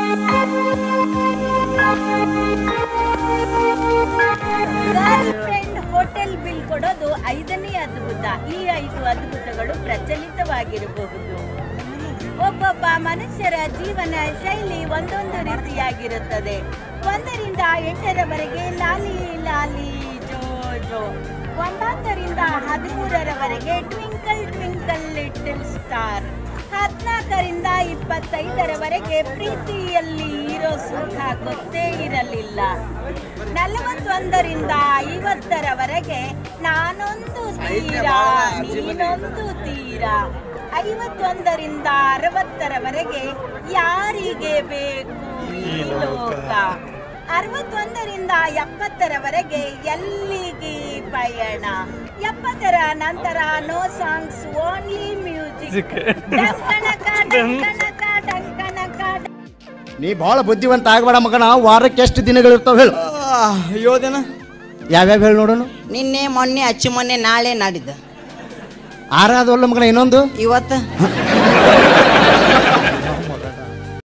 girl friend hotel bill ಕೊಡೋದು ಐದನೇ ಅದ್ಭುತ ಈ ಐದು ಅದ್ಭುತಗಳು ಪ್ರಚಲಿತವಾಗಿರಬಹುದು ಒಬ್ಬೊಬ್ಬ ಮನುಷ್ಯರ ಜೀವನ ಶೈಲಿ ಒಂದೊಂದು ರೀತಿಯಾಗಿರುತ್ತದೆ ಒಂದರಿಂದ ಎಂಟರವರೆಗೆ ಲಾಲಿ ಲಾಲಿ ಜೋ ಜೋ ಒಂಬತ್ತರಿಂದ ಹದಿಮೂರರವರೆಗೆ ಟ್ವಿಂಕಲ್ ಟ್ವಿಂಕಲ್ ಲಿಟಲ್ ಸ್ಟಾರ್ ಹದಿನಾಲ್ಕರಿಂದ ಇಪ್ಪತ್ತೈದರವರೆಗೆ ಪ್ರೀತಿಯಲ್ಲಿ ಇರೋ ಸುಖ ಗೊತ್ತೇ ಇರಲಿಲ್ಲ ನಲವತ್ತೊಂದರಿಂದ ಐವತ್ತರವರೆಗೆ ನಾನೊಂದು ತೀರ ನೀನೊಂದು ತೀರ ಐವತ್ತೊಂದರಿಂದ ಅರವತ್ತರವರೆಗೆ ಯಾರಿಗೆ ಬೇಕು ಈ ಲೋಕ ಅರವತ್ತೊಂದರಿಂದ ಎಪ್ಪತ್ತರವರೆಗೆ ಎಲ್ಲಿಗೆ ಪಯಣ ಎಪ್ಪತ್ತರ ನಂತರ ನೋ ಸಾಂಗ್ಸ್ ಓನ್ಲಿ ಮ್ಯೂಸಿಕ್ ಡಂಕಣಕ ಡಂಕಣಕ ಡಂಕಣಕ ನೀ ಭಾಳ ಬುದ್ಧಿವಂತ ಆಗಬೇಡ ಮಗನ ವಾರಕ್ಕೆ ಎಷ್ಟು ದಿನಗಳಿರ್ತಾವ ಹೇಳು ಯೋಧನ ಯಾವ್ಯಾವ ಹೇಳಿ ನೋಡೋಣ ನಿನ್ನೆ ಮೊನ್ನೆ ಅಚ್ಚು ಮೊನ್ನೆ ನಾಳೆ ನಾಡಿದ್ದು ಆರಾದವಲ್ಲ ಮಗನ ಇನ್ನೊಂದು ಇವತ್ತು